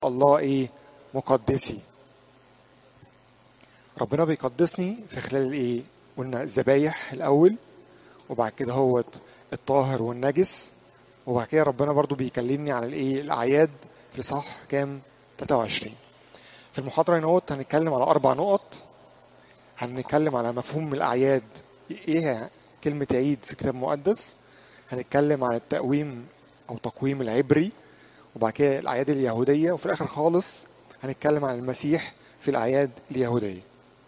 الله ايه مقدسي ربنا بيقدسني في خلال الايه قلنا الذبايح الاول وبعد كده هو الطاهر والنجس وبعد كده ربنا برضو بيكلمني عن الايه الاعياد في صح كام 23 في المحاضره هنا هنتكلم على اربع نقط هنتكلم على مفهوم الاعياد ايه كلمه عيد في كتاب مقدس هنتكلم عن التقويم او تقويم العبري وبعد كده الاعياد اليهوديه وفي الاخر خالص هنتكلم عن المسيح في الاعياد اليهوديه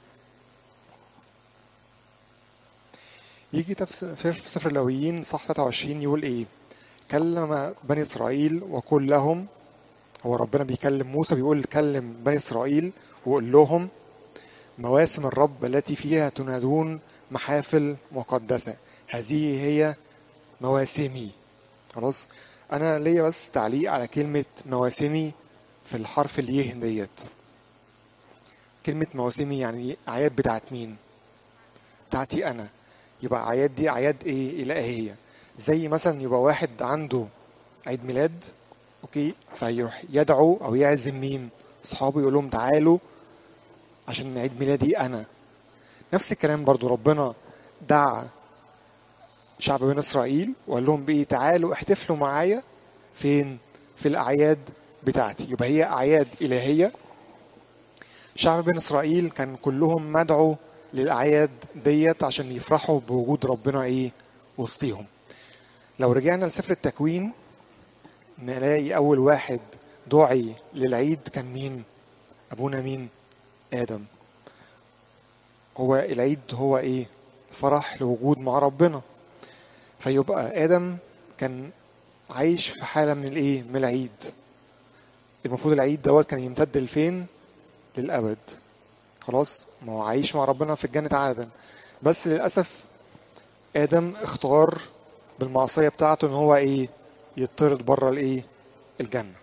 يجي في سفر اللاويين صح 23 يقول ايه كلم بني اسرائيل وقل لهم هو ربنا بيكلم موسى بيقول كلم بني اسرائيل وقول لهم مواسم الرب التي فيها تنادون محافل مقدسة هذه هي مواسمي خلاص انا ليا بس تعليق على كلمة مواسمي في الحرف اليه ديت كلمة مواسمي يعني اعياد بتاعت مين بتاعتي انا يبقى اعياد دي اعياد ايه الهية زي مثلا يبقى واحد عنده عيد ميلاد اوكي فيروح يدعو او يعزم مين اصحابه يقول لهم تعالوا عشان عيد ميلادي انا نفس الكلام برضو ربنا دعا شعب بني اسرائيل وقال لهم بايه تعالوا احتفلوا معايا فين في الاعياد بتاعتي يبقى هي اعياد الهيه شعب بني اسرائيل كان كلهم مدعو للاعياد ديت عشان يفرحوا بوجود ربنا ايه وسطيهم لو رجعنا لسفر التكوين نلاقي اول واحد دعي للعيد كان مين ابونا مين ادم هو العيد هو ايه فرح لوجود مع ربنا فيبقى ادم كان عايش في حاله من الايه من العيد المفروض العيد دوت كان يمتد لفين للابد خلاص ما هو عايش مع ربنا في الجنه عاده بس للاسف ادم اختار بالمعصيه بتاعته ان هو ايه يطرد بره الايه الجنه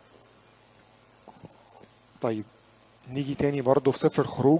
طيب نيجي تاني برضه في سفر الخروج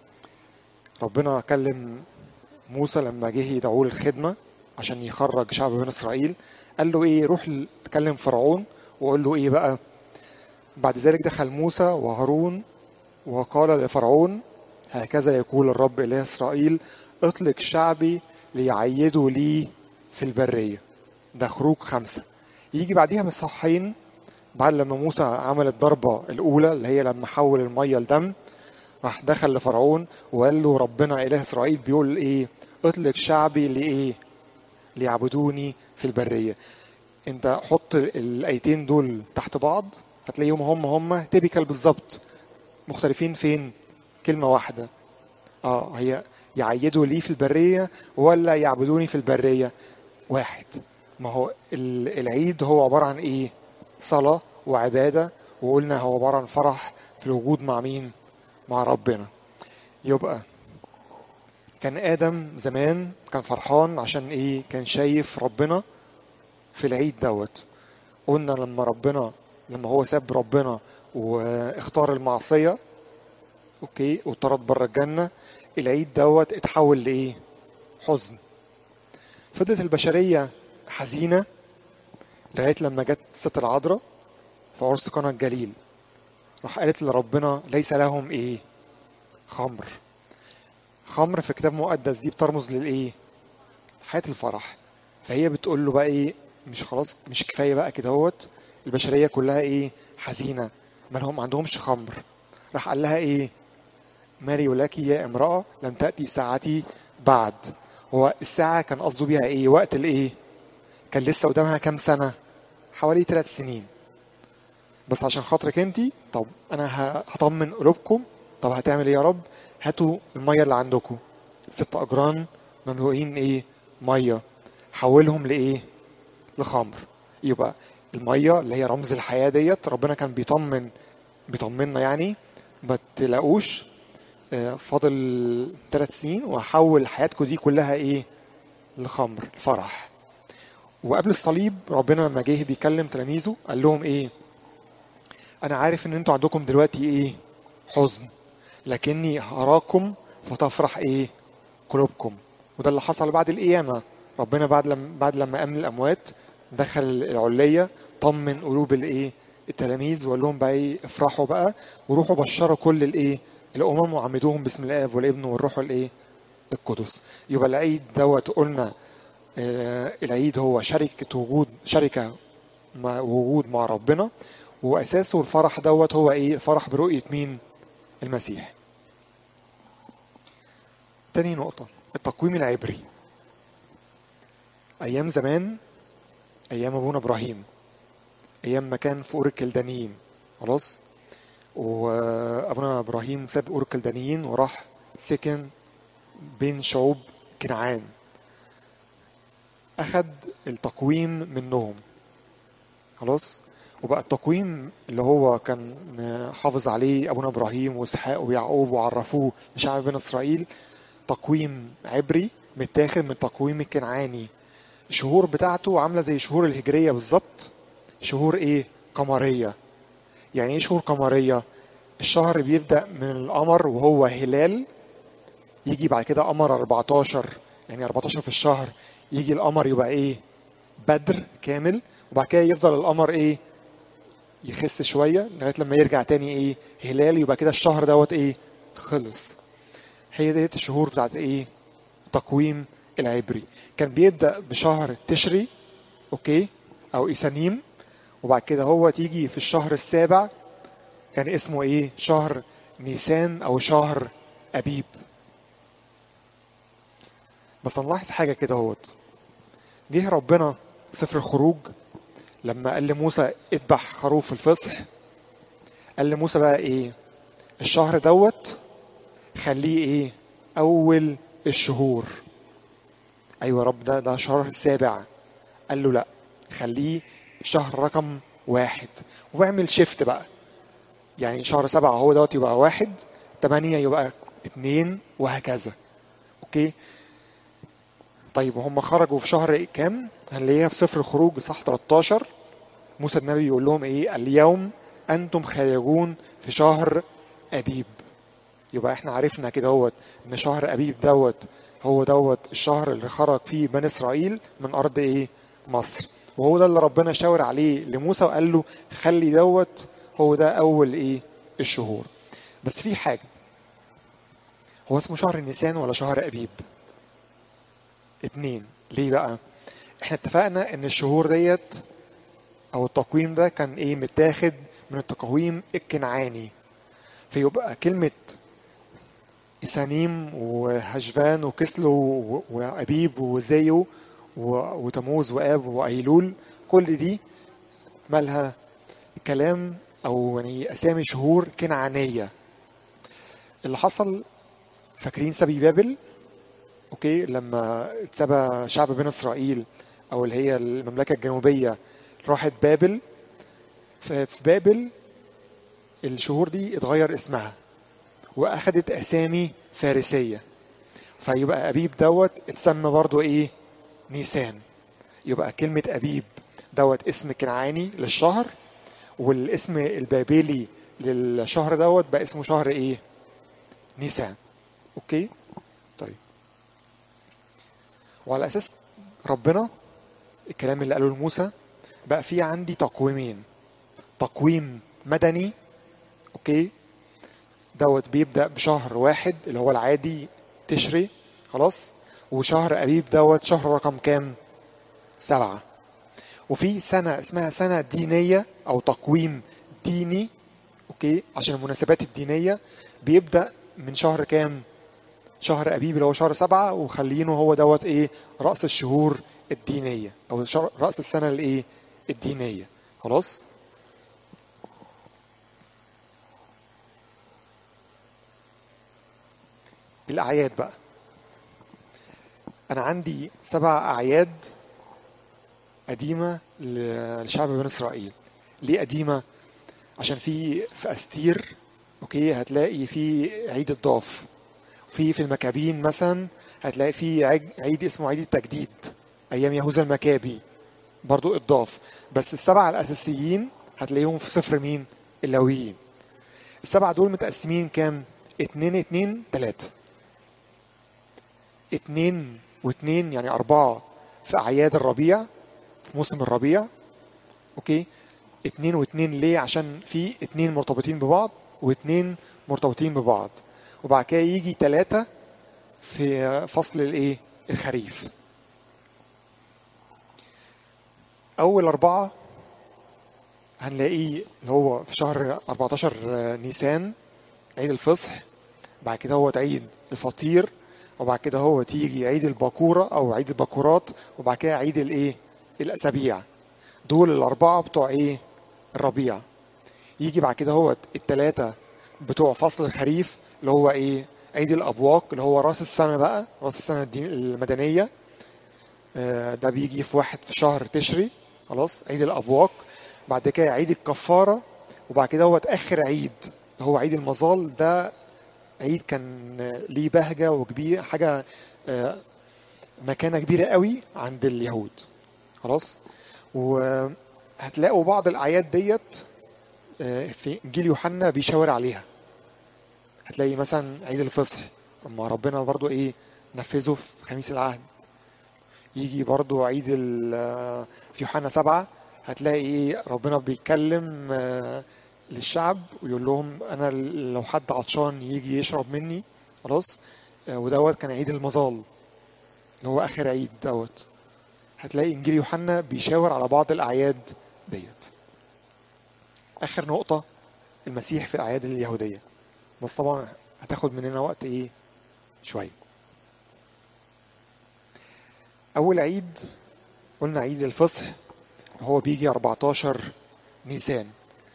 ربنا كلم موسى لما جه يدعوه للخدمة عشان يخرج شعب بني إسرائيل قال له إيه روح تكلم فرعون وقول له إيه بقى بعد ذلك دخل موسى وهارون وقال لفرعون هكذا يقول الرب إله إسرائيل اطلق شعبي ليعيدوا لي في البرية ده خروج خمسة يجي بعديها بصحين بعد لما موسى عمل الضربة الأولى اللي هي لما حول المية لدم راح دخل لفرعون وقال له ربنا إله إسرائيل بيقول إيه اطلق شعبي لإيه ليعبدوني في البرية انت حط الآيتين دول تحت بعض هتلاقيهم هم هم تيبيكال بالظبط مختلفين فين كلمة واحدة اه هي يعيدوا لي في البرية ولا يعبدوني في البرية واحد ما هو العيد هو عبارة عن ايه صلاة وعبادة وقلنا هو عبارة عن فرح في الوجود مع مين مع ربنا يبقى كان آدم زمان كان فرحان عشان إيه كان شايف ربنا في العيد دوت قلنا لما ربنا لما هو ساب ربنا واختار المعصية أوكي وطرد بره الجنة العيد دوت اتحول لإيه حزن فضلت البشرية حزينة لغاية لما جت ست العذراء في عرس قنا الجليل راح قالت لربنا ليس لهم ايه خمر خمر في كتاب مقدس دي بترمز للايه حياة الفرح فهي بتقول له بقى ايه مش خلاص مش كفايه بقى كده هوت البشريه كلها ايه حزينه ما لهم عندهمش خمر راح قال لها ايه ماري ولك يا امراه لم تاتي ساعتي بعد هو الساعه كان قصده بيها ايه وقت الايه كان لسه قدامها كام سنه حوالي ثلاث سنين بس عشان خاطرك انت طب انا هطمن قلوبكم طب هتعمل ايه يا رب هاتوا الميه اللي عندكم ست اجران مملوئين ايه ميه حولهم لايه لخمر يبقى الميه اللي هي رمز الحياه ديت ربنا كان بيطمن بيطمنا يعني ما تلاقوش فاضل ثلاث سنين وهحول حياتكم دي كلها ايه لخمر فرح وقبل الصليب ربنا لما جه بيكلم تلاميذه قال لهم ايه انا عارف ان انتوا عندكم دلوقتي ايه حزن لكني هراكم فتفرح ايه قلوبكم وده اللي حصل بعد القيامه ربنا بعد لما بعد لما قام الاموات دخل العليه طمن قلوب الايه التلاميذ وقال لهم بقى ايه افرحوا بقى وروحوا بشروا كل الايه الامم وعمدوهم باسم الاب والابن والروح الايه القدس يبقى العيد دوت قلنا آه، العيد هو شركة وجود شركة مع وجود مع ربنا وأساسه الفرح دوت هو إيه؟ فرح برؤية مين؟ المسيح. تاني نقطة التقويم العبري. أيام زمان أيام أبونا إبراهيم أيام ما كان في أور الكلدانيين خلاص؟ وأبونا إبراهيم ساب أور الكلدانيين وراح سكن بين شعوب كنعان أخد التقويم منهم خلاص وبقى التقويم اللي هو كان حافظ عليه أبونا إبراهيم وإسحاق ويعقوب وعرفوه لشعب بني إسرائيل تقويم عبري متاخد من التقويم الكنعاني الشهور بتاعته عاملة زي شهور الهجرية بالظبط شهور إيه؟ قمرية يعني إيه شهور قمرية؟ الشهر بيبدأ من القمر وهو هلال يجي بعد كده قمر 14 يعني 14 في الشهر يجي القمر يبقى ايه بدر كامل وبعد كده يفضل القمر ايه يخس شويه لغايه لما يرجع تاني ايه هلال يبقى كده الشهر دوت ايه خلص هي ديت الشهور بتاعت ايه تقويم العبري كان بيبدا بشهر تشري اوكي او ايسانيم وبعد كده هو تيجي في الشهر السابع كان اسمه ايه شهر نيسان او شهر ابيب بس نلاحظ حاجه كده اهوت جه ربنا سفر الخروج لما قال لموسى اذبح خروف الفصح قال لموسى بقى ايه الشهر دوت خليه ايه اول الشهور ايوه يا رب ده ده شهر السابع قال له لا خليه شهر رقم واحد واعمل شيفت بقى يعني شهر سبعة هو دوت يبقى واحد تمانية يبقى اتنين وهكذا اوكي طيب وهم خرجوا في شهر كام؟ هنلاقيها في سفر الخروج صح 13 موسى النبي يقول لهم ايه؟ اليوم انتم خارجون في شهر ابيب. يبقى احنا عرفنا كده هوت ان شهر ابيب دوت هو دوت الشهر اللي خرج فيه بني اسرائيل من ارض ايه؟ مصر. وهو ده اللي ربنا شاور عليه لموسى وقال له خلي دوت هو ده اول ايه؟ الشهور. بس في حاجه هو اسمه شهر نيسان ولا شهر ابيب؟ اتنين ليه بقى احنا اتفقنا ان الشهور ديت او التقويم ده كان ايه متاخد من التقويم الكنعاني فيبقى كلمة إسانيم وهشفان وكسلو وأبيب وزيو وتموز وآب وأيلول كل دي مالها كلام أو يعني أسامي شهور كنعانية اللي حصل فاكرين سبي بابل اوكي لما اتسبى شعب بني اسرائيل او اللي هي المملكه الجنوبيه راحت بابل في بابل الشهور دي اتغير اسمها واخدت اسامي فارسيه فيبقى ابيب دوت اتسمى برضو ايه نيسان يبقى كلمه ابيب دوت اسم كنعاني للشهر والاسم البابلي للشهر دوت بقى اسمه شهر ايه نيسان اوكي طيب وعلى اساس ربنا الكلام اللي قاله لموسى بقى في عندي تقويمين تقويم مدني اوكي دوت بيبدا بشهر واحد اللي هو العادي تشري خلاص وشهر ابيب دوت شهر رقم كام سبعة وفي سنة اسمها سنة دينية أو تقويم ديني أوكي عشان المناسبات الدينية بيبدأ من شهر كام؟ شهر أبيب اللي هو شهر سبعة وخلينه هو دوت إيه رأس الشهور الدينية أو رأس السنة الإيه الدينية خلاص الأعياد بقى أنا عندي سبع أعياد قديمة لشعب بني إسرائيل ليه قديمة؟ عشان في في أستير أوكي هتلاقي في عيد الضاف في في المكابين مثلا هتلاقي في عيد اسمه عيد التجديد ايام يهوذا المكابي برضو اضاف بس السبعه الاساسيين هتلاقيهم في صفر مين اللاويين السبعه دول متقسمين كام اتنين اتنين تلاتة اتنين واتنين يعني اربعة في اعياد الربيع في موسم الربيع اوكي اتنين واتنين ليه عشان في اتنين مرتبطين ببعض واتنين مرتبطين ببعض وبعد كده يجي تلاتة في فصل الايه الخريف اول اربعة هنلاقيه اللي هو في شهر 14 نيسان عيد الفصح بعد كده هو عيد الفطير وبعد كده هو تيجي عيد الباكورة او عيد الباكورات وبعد كده عيد الايه الاسابيع دول الاربعة بتوع ايه الربيع يجي بعد كده هو التلاتة بتوع فصل الخريف اللي هو ايه عيد الابواق اللي هو راس السنة بقى راس السنة الدين المدنية آه، ده بيجي في واحد في شهر تشري خلاص عيد الابواق بعد كده عيد الكفارة وبعد كده هو اخر عيد اللي هو عيد المظال ده عيد كان ليه بهجة وكبير حاجة آه، مكانة كبيرة قوي عند اليهود خلاص وهتلاقوا بعض الأعياد ديت آه، في إنجيل يوحنا بيشاور عليها هتلاقي مثلا عيد الفصح لما ربنا برضو إيه نفذه في خميس العهد يجي برضو عيد ال- آه، في يوحنا سبعة هتلاقي إيه ربنا بيتكلم آه، للشعب ويقول لهم أنا لو حد عطشان يجي يشرب مني خلاص آه، ودوت كان عيد المظال اللي هو آخر عيد دوت هتلاقي إنجيل يوحنا بيشاور على بعض الأعياد ديت آخر نقطة المسيح في الأعياد اليهودية بس طبعا هتاخد مننا وقت إيه شوية أول عيد قلنا عيد الفصح هو بيجي 14 نيسان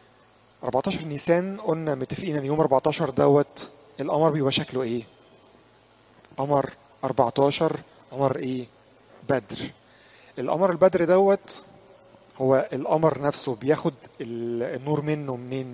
14 نيسان قلنا متفقين ان يوم 14 دوت القمر بيبقى شكله ايه قمر 14 قمر ايه بدر القمر البدر دوت هو القمر نفسه بياخد ال- النور منه منين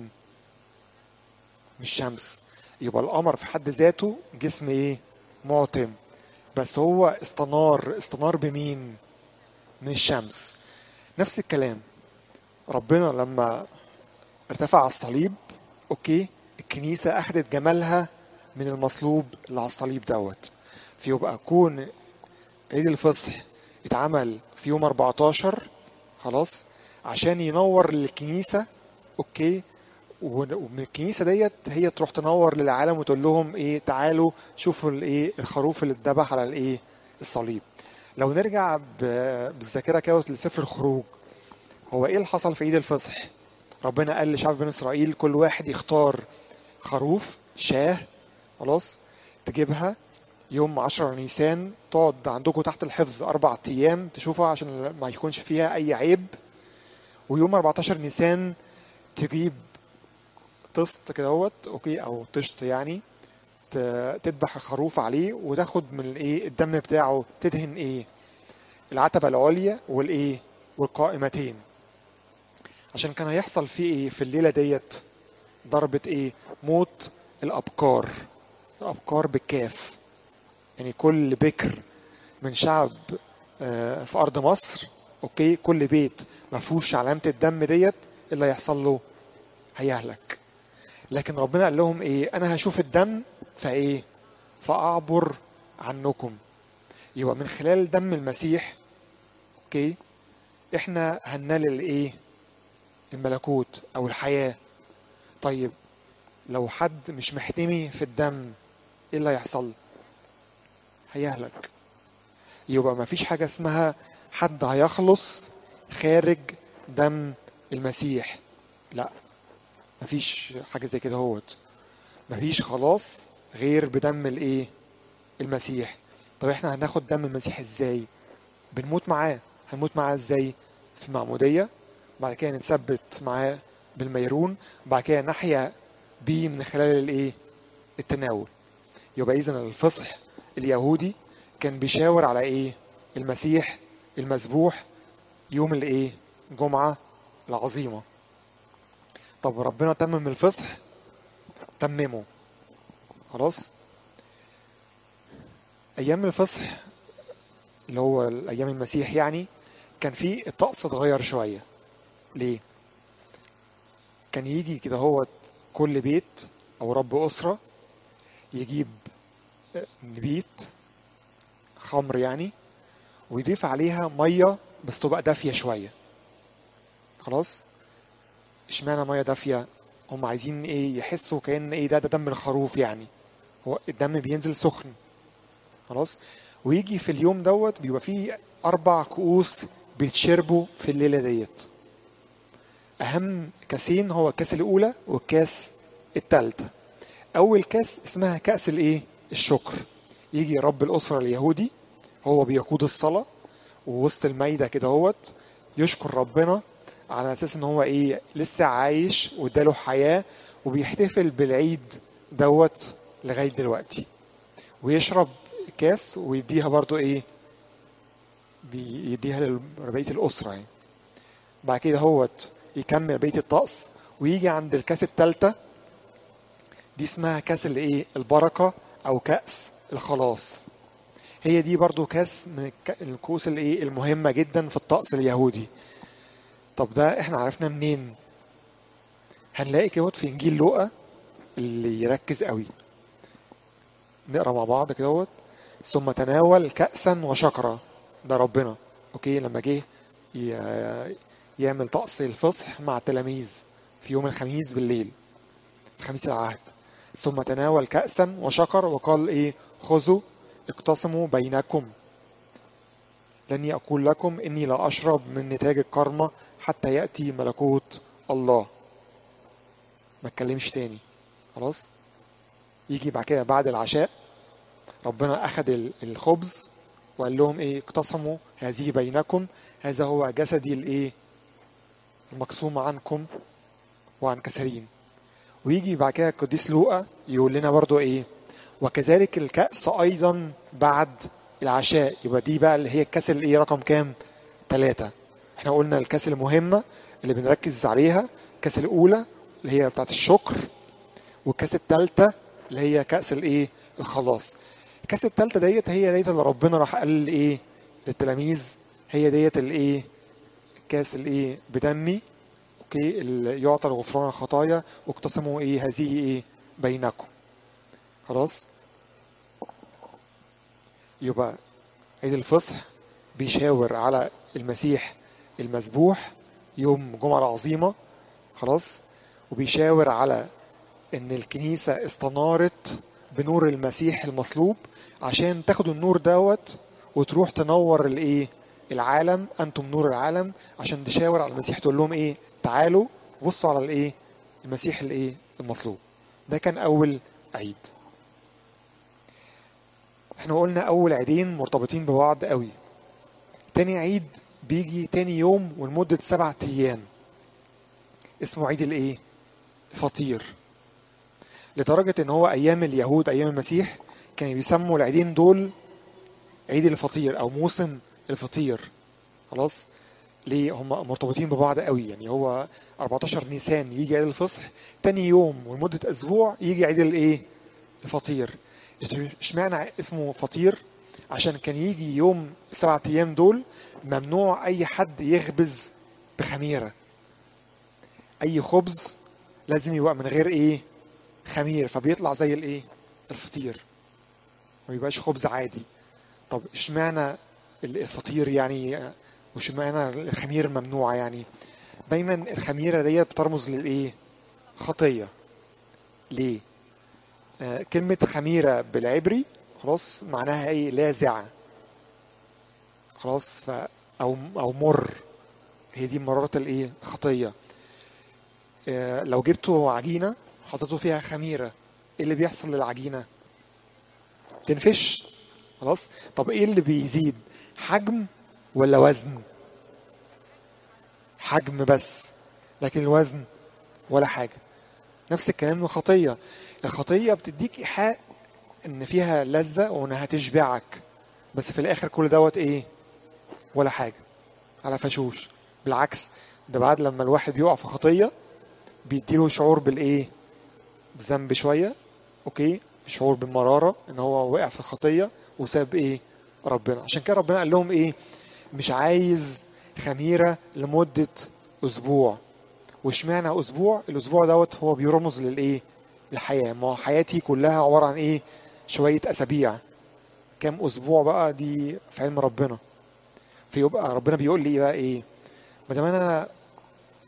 من الشمس يبقى القمر في حد ذاته جسم ايه معتم بس هو استنار استنار بمين من الشمس نفس الكلام ربنا لما ارتفع على الصليب اوكي الكنيسة اخدت جمالها من المصلوب اللي على الصليب دوت فيبقى كون عيد الفصح اتعمل في يوم 14 خلاص عشان ينور للكنيسة اوكي ون- ومن الكنيسة ديت هي تروح تنور للعالم وتقول لهم ايه تعالوا شوفوا الايه الخروف اللي اتذبح على الايه الصليب لو نرجع ب- بالذاكرة كده لسفر الخروج هو ايه اللي حصل في عيد الفصح ربنا قال لشعب بني اسرائيل كل واحد يختار خروف شاه خلاص تجيبها يوم 10 نيسان تقعد عندكم تحت الحفظ أربع أيام تشوفها عشان ما يكونش فيها أي عيب ويوم 14 نيسان تجيب طست كده اهوت اوكي او طشت يعني ت- تذبح الخروف عليه وتاخد من الايه الدم بتاعه تدهن ايه العتبة العليا والايه والقائمتين عشان كان هيحصل فيه ايه في الليلة ديت ضربة ايه موت الابكار الابكار بالكاف يعني كل بكر من شعب آه، في ارض مصر اوكي كل بيت ما فيهوش علامة الدم ديت إيه اللي هيحصل له هيهلك لكن ربنا قال لهم ايه انا هشوف الدم فايه فاعبر عنكم يبقى من خلال دم المسيح اوكي احنا هننال الايه الملكوت او الحياة طيب لو حد مش محتمي في الدم ايه اللي هيحصل هيهلك يبقى ما فيش حاجة اسمها حد هيخلص خارج دم المسيح لا مفيش حاجة زي كده هوت مفيش خلاص غير بدم الايه المسيح طب احنا هناخد دم المسيح ازاي بنموت معاه هنموت معاه ازاي في المعمودية بعد كده نتثبت معاه بالميرون بعد كده نحيا بيه من خلال الايه التناول يبقى اذا الفصح اليهودي كان بيشاور على ايه المسيح المذبوح يوم الايه جمعة العظيمة طب ربنا تمم الفصح تممه خلاص ايام الفصح اللي هو ايام المسيح يعني كان في الطقس اتغير شويه ليه كان يجي كده هو كل بيت او رب اسره يجيب نبيت خمر يعني ويضيف عليها ميه بس تبقى دافيه شويه خلاص اشمعنى ميه دافيه هم عايزين ايه يحسوا كأن ايه ده ده دم الخروف يعني هو الدم بينزل سخن خلاص ويجي في اليوم دوت بيبقى فيه اربع كؤوس بيتشربوا في الليله ديت اهم كاسين هو الكاس الاولى والكاس الثالثه اول كاس اسمها كاس الايه الشكر يجي رب الاسره اليهودي هو بيقود الصلاه ووسط المايده كده هوت يشكر ربنا على اساس ان هو ايه لسه عايش واداله حياه وبيحتفل بالعيد دوت لغايه دلوقتي ويشرب كاس ويديها برضو ايه بيديها لبقيه الاسره يعني بعد كده هوت يكمل بقيه الطقس ويجي عند الكاس الثالثه دي اسمها كاس الايه البركه او كاس الخلاص هي دي برضو كاس من الكؤوس الايه المهمه جدا في الطقس اليهودي طب ده احنا عرفنا منين هنلاقي كده في انجيل لوقا اللي يركز قوي نقرا مع بعض كده ثم تناول كأسا وشكرا ده ربنا اوكي لما جه يعمل طقس الفصح مع التلاميذ في يوم الخميس بالليل خميس العهد ثم تناول كأسا وشكر وقال ايه خذوا اقتسموا بينكم لاني اقول لكم اني لا اشرب من نتاج الكرمة حتى يأتي ملكوت الله ما اتكلمش تاني خلاص يجي بعد كده بعد العشاء ربنا اخذ الخبز وقال لهم ايه اقتسموا هذه بينكم هذا هو جسدي الايه المقسوم عنكم وعن كثيرين ويجي بعد كده القديس لوقا يقول لنا برضو ايه وكذلك الكأس ايضا بعد العشاء يبقى دي بقى اللي هي الكاس اللي ايه رقم كام ثلاثة احنا قلنا الكاس المهمة اللي بنركز عليها الكاس الاولى اللي هي بتاعت الشكر والكاس الثالثة اللي هي كأس الايه الخلاص الكاس الثالثة ديت هي ديت اللي ربنا راح قال ايه للتلاميذ هي ديت الايه الكاس الايه بدمي اوكي اللي يعطى لغفران الخطايا واقتسموا ايه هذه ايه بينكم خلاص يبقى عيد الفصح بيشاور على المسيح المذبوح يوم جمعة العظيمة خلاص وبيشاور على ان الكنيسة استنارت بنور المسيح المصلوب عشان تاخدوا النور دوت وتروح تنور الايه العالم انتم نور العالم عشان تشاور على المسيح تقول لهم ايه تعالوا بصوا على الايه المسيح الايه المصلوب ده كان اول عيد احنا قلنا اول عيدين مرتبطين ببعض قوي تاني عيد بيجي تاني يوم ولمدة سبعة ايام اسمه عيد الايه الفطير لدرجة ان هو ايام اليهود ايام المسيح كانوا بيسموا العيدين دول عيد الفطير او موسم الفطير خلاص ليه هم مرتبطين ببعض قوي يعني هو 14 نيسان يجي عيد الفصح تاني يوم ولمدة اسبوع يجي عيد الايه الفطير اشمعنى اسمه فطير عشان كان يجي يوم سبعة ايام دول ممنوع اي حد يخبز بخميرة اي خبز لازم يبقى من غير ايه خمير فبيطلع زي الايه الفطير ما يبقاش خبز عادي طب اشمعنى الفطير يعني واشمعنى الخمير ممنوعة يعني دايما الخميرة ديت بترمز للايه خطية ليه آه كلمة خميرة بالعبري خلاص معناها ايه لاذع خلاص ف او او مر هي دي مرارة الايه خطية آه لو جبتوا عجينة حطيتوا فيها خميرة ايه اللي بيحصل للعجينة تنفش خلاص طب ايه اللي بيزيد حجم ولا وزن حجم بس لكن الوزن ولا حاجة نفس الكلام الخطية الخطية بتديك إيحاء إن فيها لذة وإنها تشبعك بس في الآخر كل دوت إيه ولا حاجة على فشوش بالعكس ده بعد لما الواحد بيقع في خطية بيديله شعور بالإيه بذنب شوية أوكي شعور بالمرارة إن هو وقع في خطية وساب إيه ربنا عشان كده ربنا قال لهم إيه مش عايز خميرة لمدة أسبوع واشمعنى أسبوع الأسبوع دوت هو بيرمز للإيه الحياة ما حياتي كلها عبارة عن إيه شوية أسابيع كام أسبوع بقى دي في علم ربنا فيبقى ربنا بيقول لي بقى إيه ما دام أنا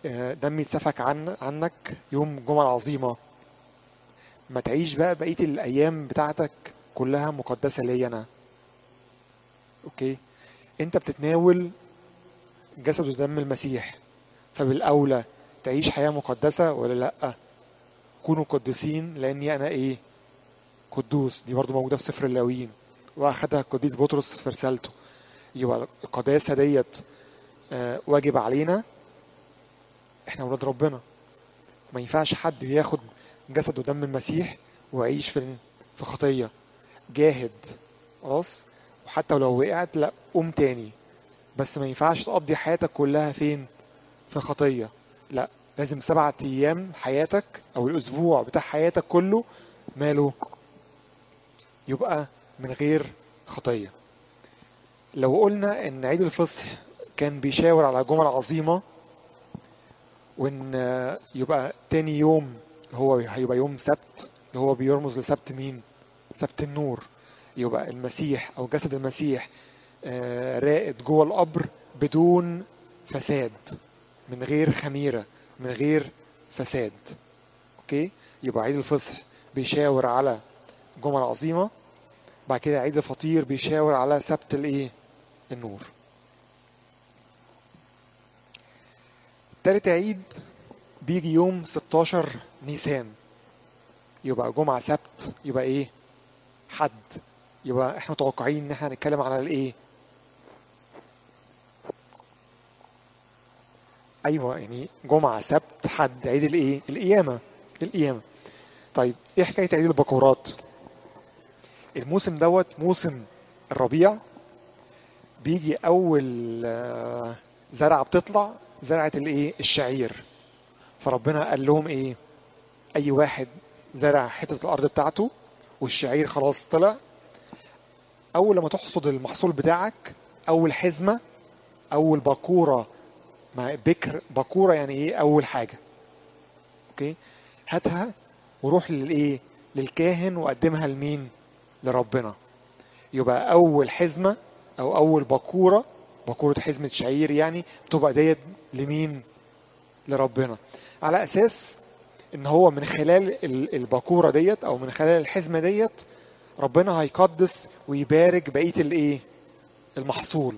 آه، دمي اتسفك عن عنك يوم الجمعة العظيمة ما تعيش بقى بقية الأيام بتاعتك كلها مقدسة ليا أنا أوكي أنت بتتناول جسد ودم المسيح فبالأولى تعيش حياة مقدسة ولا لأ كونوا قديسين لأني أنا إيه قدوس دي برضو موجودة في سفر اللاويين وأخدها القديس بطرس في رسالته يبقى القداسة ديت آه، واجب علينا احنا ولاد ربنا ما ينفعش حد بياخد جسد ودم المسيح ويعيش في في خطية جاهد خلاص وحتى ولو وقعت لا قوم تاني بس ما ينفعش تقضي حياتك كلها فين في خطية لا لازم سبعة أيام حياتك أو الأسبوع بتاع حياتك كله ماله يبقى من غير خطية لو قلنا إن عيد الفصح كان بيشاور على الجمعة العظيمة وإن آه، يبقى تاني يوم هو هيبقى يوم سبت اللي هو بيرمز لسبت مين؟ سبت النور يبقى المسيح أو جسد المسيح آه، راقد جوه القبر بدون فساد من غير خميرة من غير فساد اوكي يبقى عيد الفصح بيشاور على الجمعة العظيمة بعد كده عيد الفطير بيشاور على سبت الايه النور تالت عيد بيجي يوم 16 نيسان يبقى جمعة سبت يبقى ايه حد يبقى احنا متوقعين ان احنا هنتكلم على الايه ايوه يعني جمعة سبت حد عيد الايه القيامة القيامة طيب ايه حكاية عيد البكورات الموسم دوت موسم الربيع بيجي اول آه، زرعة بتطلع زرعة الايه الشعير فربنا قال لهم ايه اي واحد زرع حتة الارض بتاعته والشعير خلاص طلع اول لما تحصد المحصول بتاعك اول حزمة اول باكورة مع بكر باكورة يعني ايه اول حاجة اوكي هاتها وروح للايه للكاهن وقدمها لمين لربنا يبقى اول حزمة او اول باكورة باكورة حزمة شعير يعني بتبقى ديت لمين لربنا على اساس ان هو من خلال ال- الباكورة ديت او من خلال الحزمة ديت ربنا هيقدس ويبارك بقية الايه المحصول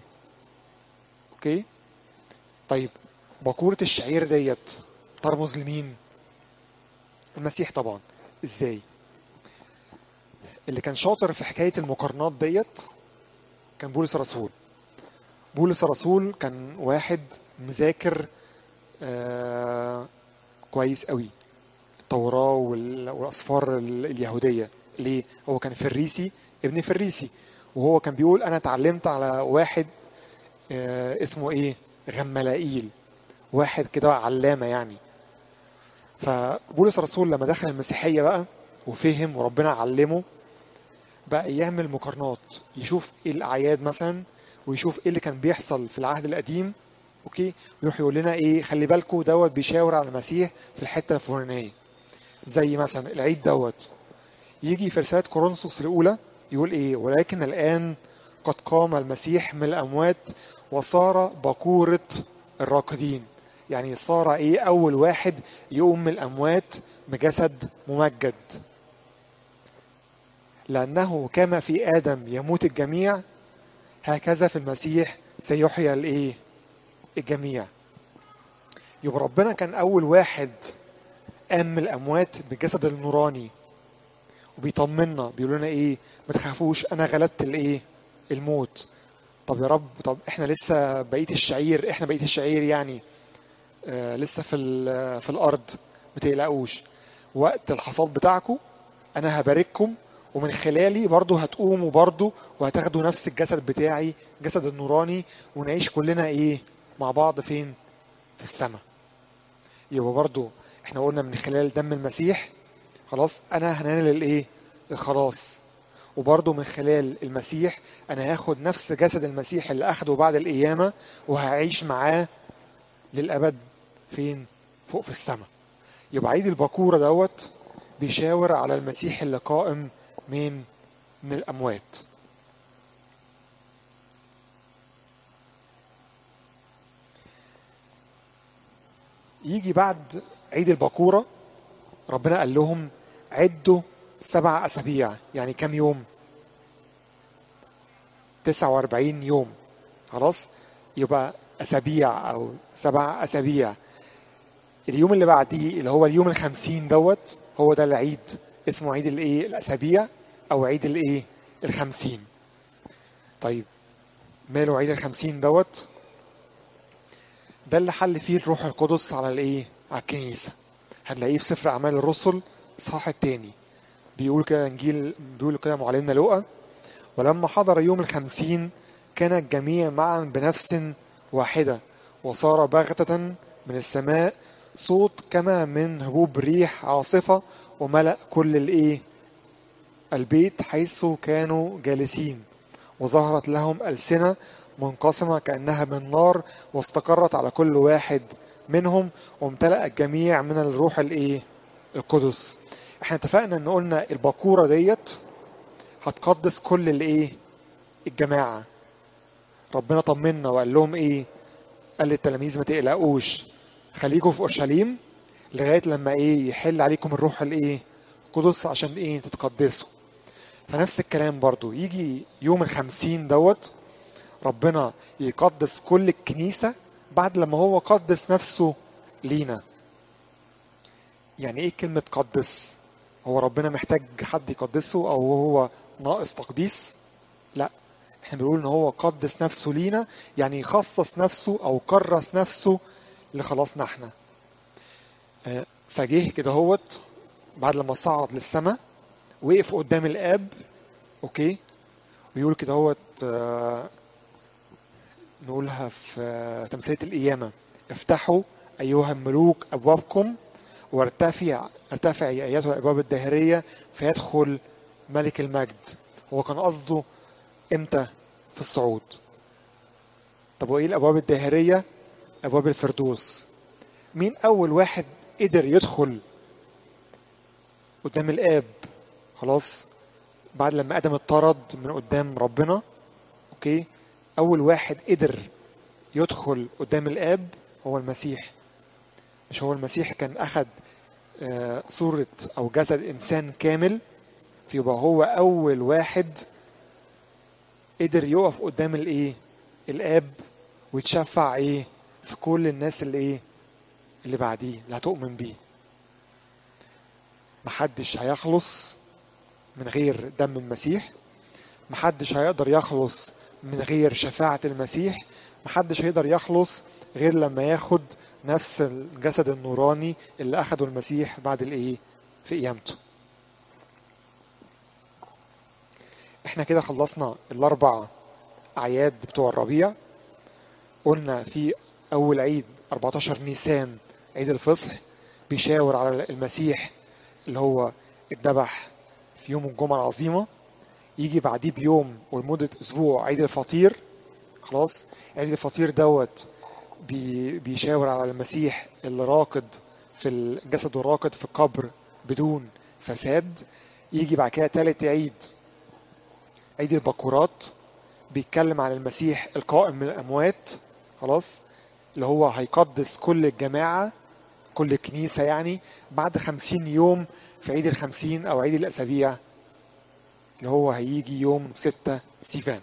اوكي طيب باكورة الشعير ديت ترمز لمين المسيح طبعا ازاي اللي كان شاطر في حكاية المقارنات ديت كان بولس الرسول بولس الرسول كان واحد مذاكر آه كويس قوي التوراة وال- والأسفار ال- اليهودية ليه؟ هو كان فريسي ابن فريسي وهو كان بيقول أنا اتعلمت على واحد آه اسمه إيه؟ غملائيل واحد كده علامة يعني فبولس الرسول لما دخل المسيحية بقى وفهم وربنا علمه بقى يعمل مقارنات يشوف ايه الأعياد مثلا ويشوف ايه اللي كان بيحصل في العهد القديم اوكي ويروح يقول لنا ايه خلي بالكم دوت بيشاور على المسيح في الحتة الفلانية زي مثلا العيد دوت يجي في رسالة كورنثوس الأولى يقول ايه ولكن الآن قد قام المسيح من الأموات وصار بكورة الراقدين يعني صار ايه أول واحد يقوم من الأموات بجسد ممجد لأنه كما في آدم يموت الجميع هكذا في المسيح سيحيا الايه الجميع يبقى ربنا كان أول واحد قام من الأموات بالجسد النوراني وبيطمنا بيقول لنا ايه ما تخافوش انا غلبت الايه الموت طب يا رب طب احنا لسه بقيه الشعير احنا بقيه الشعير يعني آه لسه في ال- في الارض ما تقلقوش وقت الحصاد بتاعكم انا هبارككم ومن خلالي برضو هتقوموا برضو وهتاخدوا نفس الجسد بتاعي جسد النوراني ونعيش كلنا ايه مع بعض فين في السماء يبقى برضو احنا قلنا من خلال دم المسيح خلاص انا هنال الايه الخلاص وبرضه من خلال المسيح انا هاخد نفس جسد المسيح اللي اخده بعد القيامه وهعيش معاه للابد فين فوق في السماء يبقى عيد البكوره دوت بيشاور على المسيح اللي قائم من من الاموات يجي بعد عيد البكورة ربنا قال لهم عدوا سبع أسابيع يعني كم يوم 49 يوم خلاص يبقى أسابيع أو سبع أسابيع اليوم اللي بعديه اللي هو اليوم الخمسين دوت هو ده العيد اسمه عيد الايه الأسابيع أو عيد الايه الخمسين طيب ماله عيد الخمسين دوت ده اللي حل فيه الروح القدس على الايه على الكنيسة هنلاقيه في سفر أعمال الرسل الصح التاني بيقول كده انجيل بيقول كده معلمنا لوقا ولما حضر يوم الخمسين كان الجميع معا بنفس واحدة وصار بغتة من السماء صوت كما من هبوب ريح عاصفة وملأ كل الايه البيت حيث كانوا جالسين وظهرت لهم ألسنة منقسمة كأنها من نار واستقرت على كل واحد منهم وامتلأ الجميع من الروح الايه القدس احنا اتفقنا ان قلنا البكورة ديت هتقدس كل الايه الجماعة ربنا طمنا وقال لهم ايه قال للتلاميذ ما تقلقوش خليكم في اورشليم لغايه لما ايه يحل عليكم الروح الايه القدس عشان ايه تتقدسوا فنفس الكلام برضو يجي يوم الخمسين دوت ربنا يقدس كل الكنيسة بعد لما هو قدس نفسه لينا يعني ايه كلمة قدس هو ربنا محتاج حد يقدسه او هو ناقص تقديس لا احنا بنقول ان هو قدس نفسه لينا يعني يخصص نفسه او كرس نفسه لخلاصنا احنا آه، فجه كده هوت بعد لما صعد للسماء وقف قدام الاب اوكي ويقول كده هوت آه، نقولها في آه، تمثيلية القيامة افتحوا أيها الملوك أبوابكم وارتفع ارتفعي أيتها الأبواب الداهرية فيدخل ملك المجد هو كان قصده امتى في الصعود طب وايه الابواب الداهريه ابواب الفردوس مين اول واحد قدر يدخل قدام الاب خلاص بعد لما ادم اتطرد من قدام ربنا اوكي اول واحد قدر يدخل قدام الاب هو المسيح مش هو المسيح كان اخد آه، صورة او جسد انسان كامل فيبقى هو اول واحد قدر يقف قدام الايه الاب ويتشفع ايه في كل الناس اللي ايه اللي بعديه اللي هتؤمن بيه محدش هيخلص من غير دم المسيح محدش هيقدر يخلص من غير شفاعة المسيح محدش هيقدر يخلص غير لما ياخد نفس الجسد النوراني اللي أخده المسيح بعد الإيه في قيامته احنا كده خلصنا الأربع أعياد بتوع الربيع قلنا في أول عيد 14 نيسان عيد الفصح بيشاور على المسيح اللي هو اتذبح في يوم الجمعة العظيمة يجي بعديه بيوم ولمدة أسبوع عيد الفطير خلاص عيد الفطير دوت بي بيشاور على المسيح اللي راقد في الجسد الراقد في القبر بدون فساد يجي بعد كده تالت عيد عيد البكورات بيتكلم عن المسيح القائم من الأموات خلاص اللي هو هيقدس كل الجماعة كل الكنيسة يعني بعد خمسين يوم في عيد الخمسين أو عيد الأسابيع اللي هو هيجي يوم ستة سيفان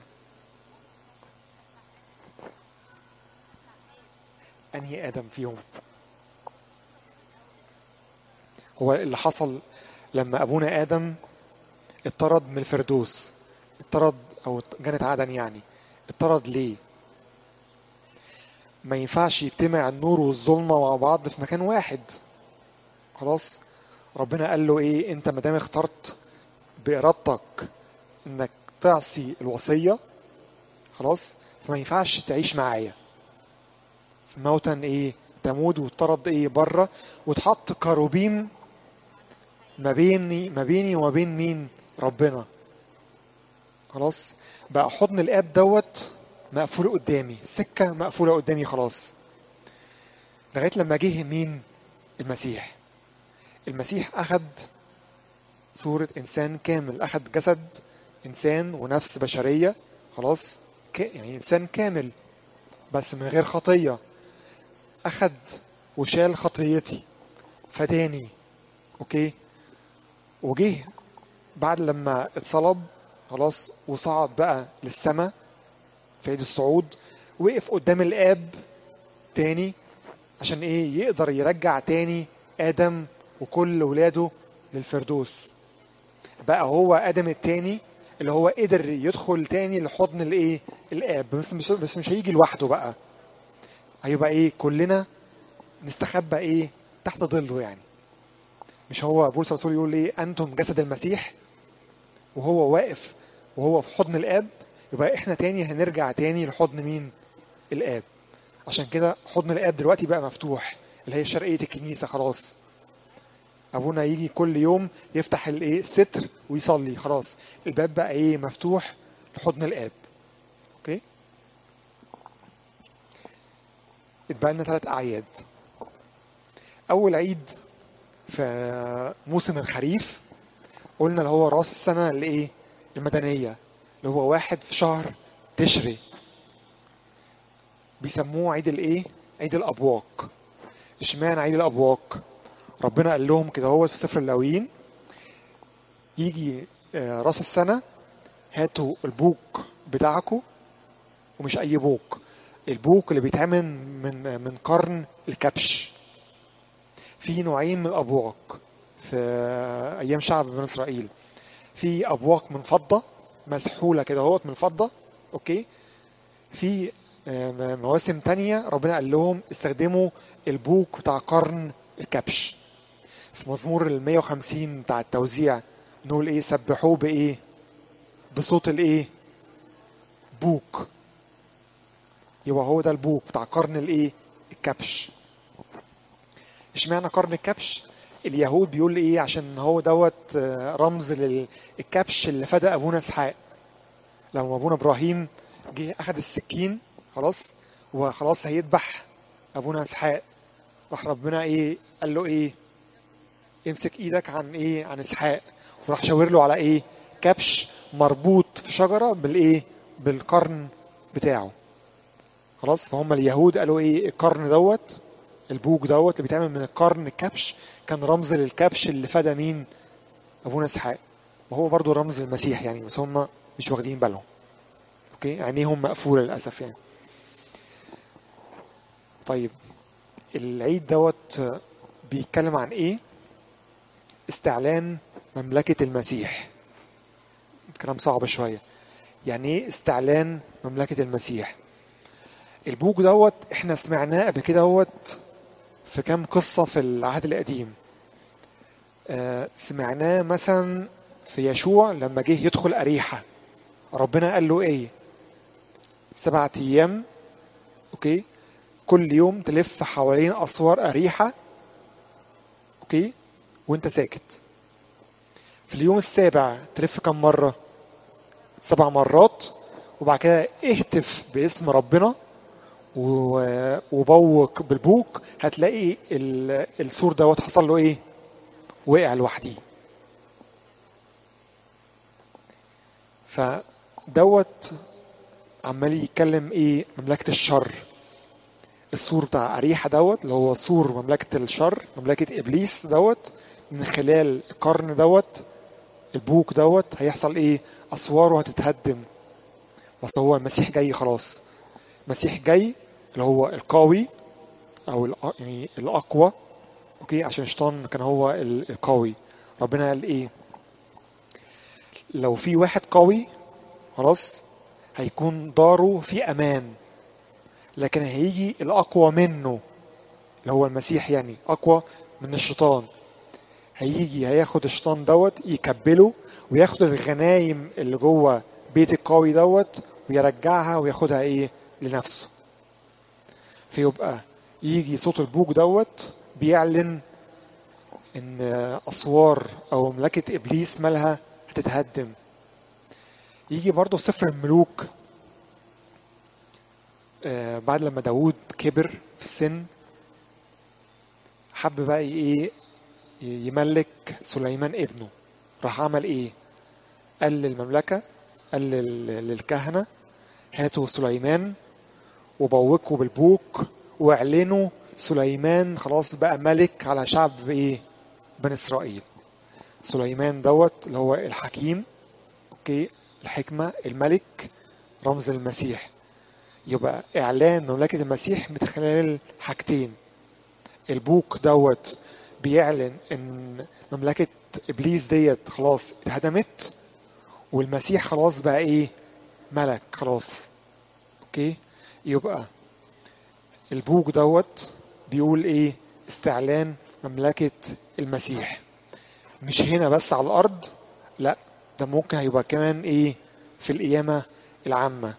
أنهي آدم فيهم هو اللي حصل لما أبونا آدم اتطرد من الفردوس اتطرد أو جنة عدن يعني اتطرد ليه ما ينفعش يجتمع النور والظلمة مع بعض في مكان واحد خلاص ربنا قال له ايه انت ما دام اخترت بإرادتك انك تعصي الوصية خلاص فما ينفعش تعيش معايا موتا ايه تموت وتطرد ايه بره وتحط كروبيم ما بيني ما بيني وما بين مين ربنا خلاص بقى حضن الاب دوت مقفول قدامي سكة مقفولة قدامي خلاص لغاية لما جه مين المسيح المسيح أخد صورة إنسان كامل أخد جسد إنسان ونفس بشرية خلاص ك... يعني إنسان كامل بس من غير خطية أخد وشال خطيتي فداني اوكي وجه بعد لما اتصلب خلاص وصعد بقى للسماء في عيد الصعود وقف قدام الاب تاني عشان ايه يقدر يرجع تاني ادم وكل ولاده للفردوس بقى هو ادم التاني اللي هو قدر يدخل تاني لحضن الايه الاب بس مش بس مش هيجي لوحده بقى هيبقى ايه كلنا نستخبى ايه تحت ظله يعني مش هو بولس الرسول يقول ايه انتم جسد المسيح وهو واقف وهو في حضن الاب يبقى احنا تاني هنرجع تاني لحضن مين الاب عشان كده حضن الاب دلوقتي بقى مفتوح اللي هي شرقيه الكنيسه خلاص ابونا يجي كل يوم يفتح الايه الستر ويصلي خلاص الباب بقى ايه مفتوح لحضن الاب اوكي اتبقى لنا ثلاث اعياد اول عيد في موسم الخريف قلنا اللي هو راس السنه الايه المدنيه اللي هو واحد في شهر تشري بيسموه عيد الايه عيد الابواق اشمعنى عيد الابواق ربنا قال لهم كده هو في سفر اللاويين يجي آه، راس السنه هاتوا البوق بتاعكم ومش اي بوق البوق اللي بيتعمل من من قرن الكبش في نوعين من الابواق في ايام شعب بني اسرائيل في ابواق من فضه مسحوله كده اهوت من فضه اوكي في آه، مواسم تانية ربنا قال لهم استخدموا البوق بتاع قرن الكبش في مزمور ال 150 بتاع التوزيع نقول ايه سبحوه بايه بصوت الايه بوق يبقى هو ده البوق بتاع قرن الايه الكبش اشمعنى قرن الكبش اليهود بيقول ايه عشان هو دوت آه، رمز للكبش اللي فدى ابونا اسحاق لما ابونا ابراهيم جه اخذ السكين خلاص وخلاص هيذبح ابونا اسحاق راح ربنا ايه قال له ايه امسك ايدك عن ايه عن اسحاق وراح شاور له على ايه كبش مربوط في شجره بالايه بالقرن بتاعه خلاص فهم اليهود قالوا ايه القرن دوت البوق دوت اللي بيتعمل من القرن الكبش كان رمز للكبش اللي فدى مين ابونا اسحاق وهو برضو رمز المسيح يعني بس هم مش واخدين بالهم اوكي عينيهم مقفوله للاسف يعني طيب العيد دوت بيتكلم عن ايه استعلان مملكة المسيح كلام صعب شوية يعني ايه استعلان مملكة المسيح البوك دوت احنا سمعناه قبل كده دوت في كام قصة في العهد القديم آه سمعناه مثلا في يشوع لما جه يدخل أريحة ربنا قال له ايه سبعة أيام اوكي كل يوم تلف حوالين أسوار أريحة اوكي وانت ساكت في اليوم السابع تلف كم مرة سبع مرات وبعد كده اهتف باسم ربنا و- وبوق بالبوق هتلاقي ال- السور دوت حصل له ايه وقع لوحده فدوت عمال يتكلم ايه مملكة الشر السور بتاع أريحة دوت اللي هو سور مملكة الشر مملكة إبليس دوت من خلال القرن دوت البوك دوت هيحصل ايه أسواره هتتهدم بس هو المسيح جاي خلاص المسيح جاي اللي هو القوي أو الأ- يعني الأقوى اوكي عشان الشيطان كان هو ال- القوي ربنا قال ايه لو في واحد قوي خلاص هيكون داره في امان لكن هيجي الاقوى منه اللي هو المسيح يعني اقوى من الشيطان هيجي هياخد الشيطان دوت يكبله وياخد الغنايم اللي جوه بيت القوي دوت ويرجعها وياخدها ايه لنفسه فيبقى يجي صوت البوق دوت بيعلن ان اسوار او مملكه ابليس مالها هتتهدم يجي برضه سفر الملوك آه، بعد لما داوود كبر في السن حب بقى ايه يملك سليمان ابنه راح عمل ايه قال للمملكه قال لل- للكهنه هاتوا سليمان وبوقوا بالبوق واعلنوا سليمان خلاص بقى ملك على شعب ايه بني اسرائيل سليمان دوت اللي هو الحكيم اوكي الحكمة الملك رمز المسيح يبقى اعلان مملكة المسيح من خلال حاجتين البوك دوت بيعلن ان مملكة ابليس ديت خلاص اتهدمت والمسيح خلاص بقى ايه ملك خلاص اوكي يبقى البوك دوت بيقول ايه استعلان مملكة المسيح مش هنا بس على الارض لا ده ممكن هيبقى كمان ايه في القيامة العامة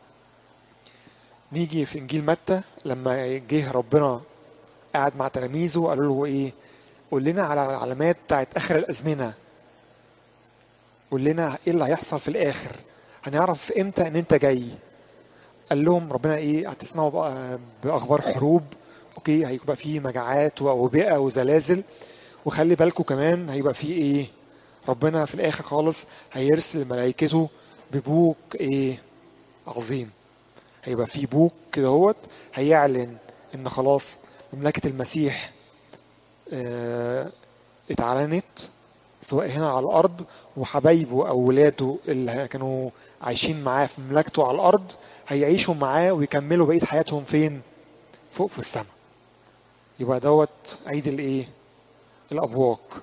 نيجي في انجيل متى لما جه ربنا قعد مع تلاميذه قالوا له ايه قول لنا على العلامات بتاعت اخر الازمنه قول لنا ايه اللي هيحصل في الاخر هنعرف امتى ان انت جاي قال لهم ربنا ايه هتسمعوا بقى باخبار حروب اوكي هيبقى في مجاعات واوبئه وزلازل وخلي بالكم كمان هيبقى في ايه ربنا في الاخر خالص هيرسل ملائكته ببوك ايه عظيم هيبقى في بوك كده هوت هيعلن ان خلاص مملكة المسيح اه اتعلنت سواء هنا على الارض وحبايبه او ولاده اللي كانوا عايشين معاه في مملكته على الارض هيعيشوا معاه ويكملوا بقيه حياتهم فين فوق في السماء يبقى دوت عيد الايه الابواق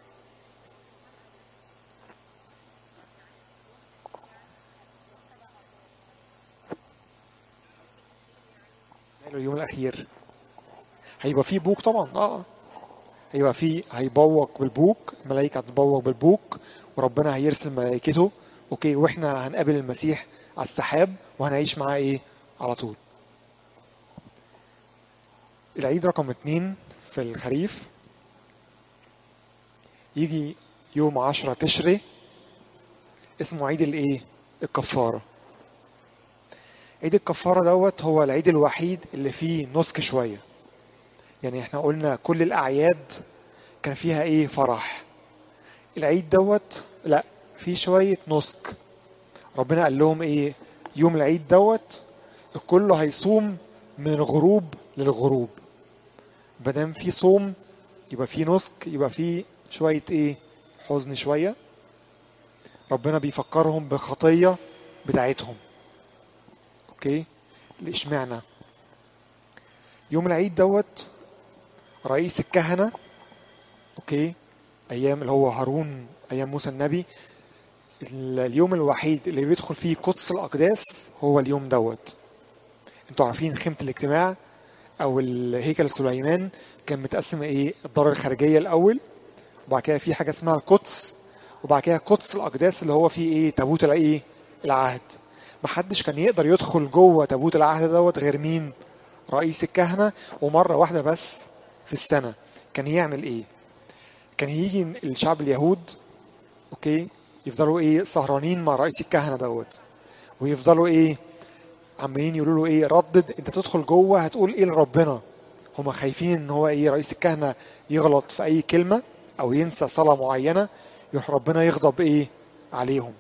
ماله اليوم الاخير هيبقى فيه بوك طبعا اه هيبقى فيه هيبوق بالبوك الملائكه هتبوق بالبوك وربنا هيرسل ملائكته اوكي واحنا هنقابل المسيح على السحاب وهنعيش معاه ايه على طول العيد رقم اتنين في الخريف يجي يوم عشرة تشري اسمه عيد الايه الكفارة عيد الكفارة دوت هو العيد الوحيد اللي فيه نسك شوية يعني احنا قلنا كل الأعياد كان فيها ايه فرح العيد دوت لا في شوية نسك ربنا قال لهم ايه يوم العيد دوت الكل هيصوم من الغروب للغروب مادام في صوم يبقى في نسك يبقى في شوية ايه حزن شوية ربنا بيفكرهم بخطية بتاعتهم اوكي اشمعنى يوم العيد دوت رئيس الكهنة اوكي ايام اللي هو هارون ايام موسى النبي اليوم الوحيد اللي بيدخل فيه قدس الاقداس هو اليوم دوت انتوا عارفين خيمة الاجتماع او الهيكل سليمان كان متقسم ايه الدار الخارجية الاول وبعد كده في حاجة اسمها القدس وبعد كده قدس الاقداس اللي هو فيه ايه تابوت الايه العهد محدش كان يقدر يدخل جوه تابوت العهد دوت غير مين رئيس الكهنة ومرة واحدة بس في السنة كان يعمل ايه كان يجي الشعب اليهود اوكي يفضلوا ايه سهرانين مع رئيس الكهنة دوت ويفضلوا ايه عمالين يقولوا له ايه ردد انت تدخل جوه هتقول ايه لربنا هما خايفين ان هو ايه رئيس الكهنة يغلط في اي كلمة او ينسى صلاة معينة يروح ربنا يغضب ايه عليهم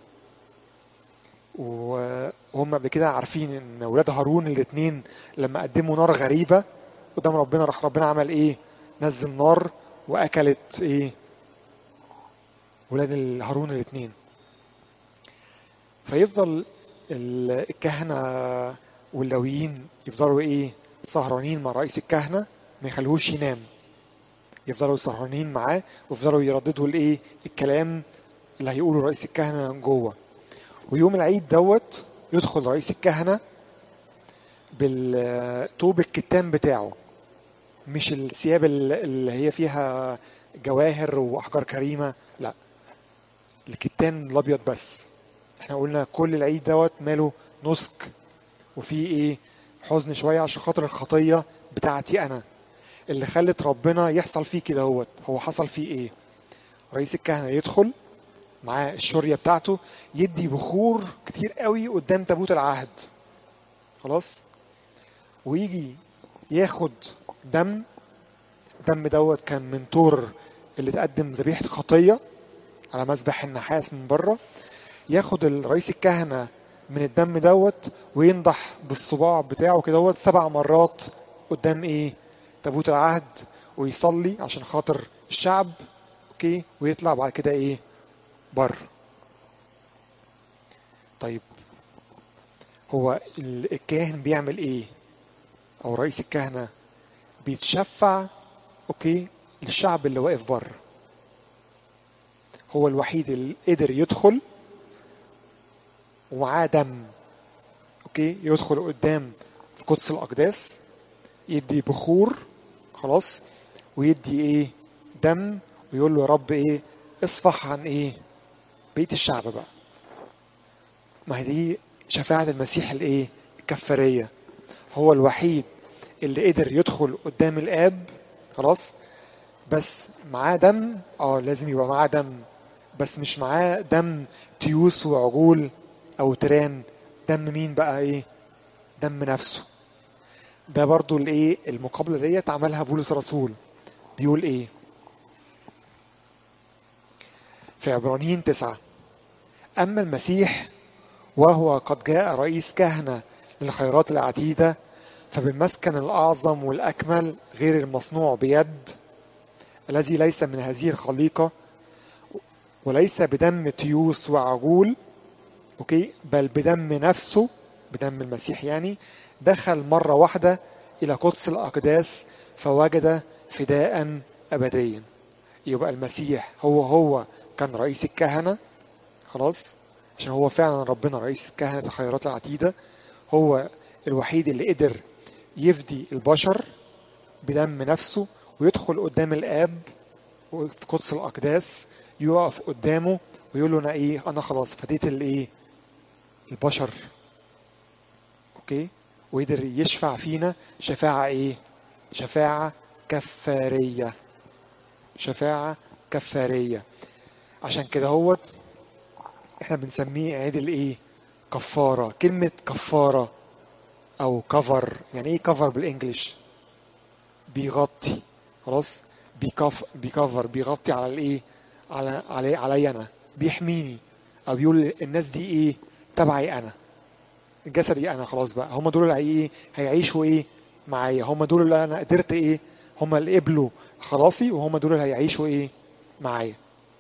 وهم قبل كده عارفين ان ولاد هارون الاثنين لما قدموا نار غريبة قدام ربنا راح ربنا عمل ايه نزل نار واكلت ايه ولاد هارون الاثنين فيفضل الكهنة واللويين يفضلوا ايه سهرانين مع رئيس الكهنة ما يخلوهوش ينام يفضلوا سهرانين معاه ويفضلوا يرددوا الايه الكلام اللي هيقوله رئيس الكهنة جوه ويوم العيد دوت يدخل رئيس الكهنة بالطوب الكتان بتاعه مش الثياب اللي هي فيها جواهر واحجار كريمه لا الكتان الابيض بس احنا قلنا كل العيد دوت ماله نسك وفي ايه حزن شويه عشان خاطر الخطيه بتاعتي انا اللي خلت ربنا يحصل فيه كده هوت هو حصل فيه ايه رئيس الكهنه يدخل معاه الشوريه بتاعته يدي بخور كتير قوي قدام تابوت العهد خلاص ويجي ياخد دم الدم دوت كان من طور اللي تقدم ذبيحه خطيه على مذبح النحاس من بره ياخد الرئيس الكهنه من الدم دوت وينضح بالصباع بتاعه كده دوت سبع مرات قدام ايه تابوت العهد ويصلي عشان خاطر الشعب اوكي ويطلع بعد كده ايه بر طيب هو ال- الكاهن بيعمل ايه او رئيس الكهنة بيتشفع اوكي للشعب اللي واقف بره هو الوحيد اللي قدر يدخل ومعاه دم اوكي يدخل قدام في قدس الاقداس يدي بخور خلاص ويدي ايه دم ويقول له يا رب ايه اصفح عن ايه بقيه الشعب بقى ما هي دي شفاعة المسيح الايه الكفارية هو الوحيد اللي قدر يدخل قدام الاب خلاص بس معاه دم اه لازم يبقى معاه دم بس مش معاه دم تيوس وعجول او تيران دم مين بقى ايه دم نفسه ده برضو الايه المقابله ديت عملها بولس الرسول بيقول ايه في عبرانيين تسعة أما المسيح وهو قد جاء رئيس كهنة للخيرات العديدة فبالمسكن الأعظم والأكمل غير المصنوع بيد الذي ليس من هذه الخليقة وليس بدم تيوس وعجول أوكي بل بدم نفسه بدم المسيح يعني دخل مرة واحدة إلى قدس الأقداس فوجد فداء أبديا يبقى المسيح هو هو كان رئيس الكهنة خلاص عشان هو فعلا ربنا رئيس كهنة الخيرات العتيدة هو الوحيد اللي قدر يفدي البشر بدم نفسه ويدخل قدام الآب في قدس الأقداس يقف قدامه ويقول له أنا إيه أنا خلاص فديت الإيه البشر أوكي وقدر يشفع فينا شفاعة إيه شفاعة كفارية شفاعة كفارية عشان كده هوت احنا بنسميه عيد الايه كفارة كلمة كفارة او كفر يعني ايه كفر بالانجلش بيغطي خلاص بيكف بيكفر بيغطي على الايه على علي علي انا بيحميني او بيقول الناس دي ايه تبعي انا جسدي انا خلاص بقى هم دول اللي هي ايه هيعيشوا ايه معايا هم دول اللي انا قدرت ايه هم اللي قبلوا خلاصي وهم دول اللي هيعيشوا ايه معايا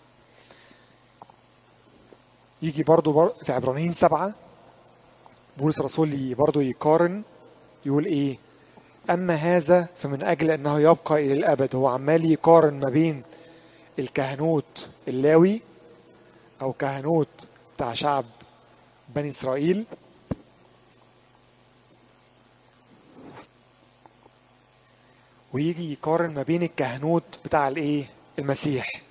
يجي برضو بر... في عبرانيين سبعة بولس الرسول برضو يقارن يقول ايه اما هذا فمن اجل انه يبقى الى الابد هو عمال يقارن ما بين الكهنوت اللاوي او كهنوت بتاع شعب بني اسرائيل ويجي يقارن ما بين الكهنوت بتاع الايه المسيح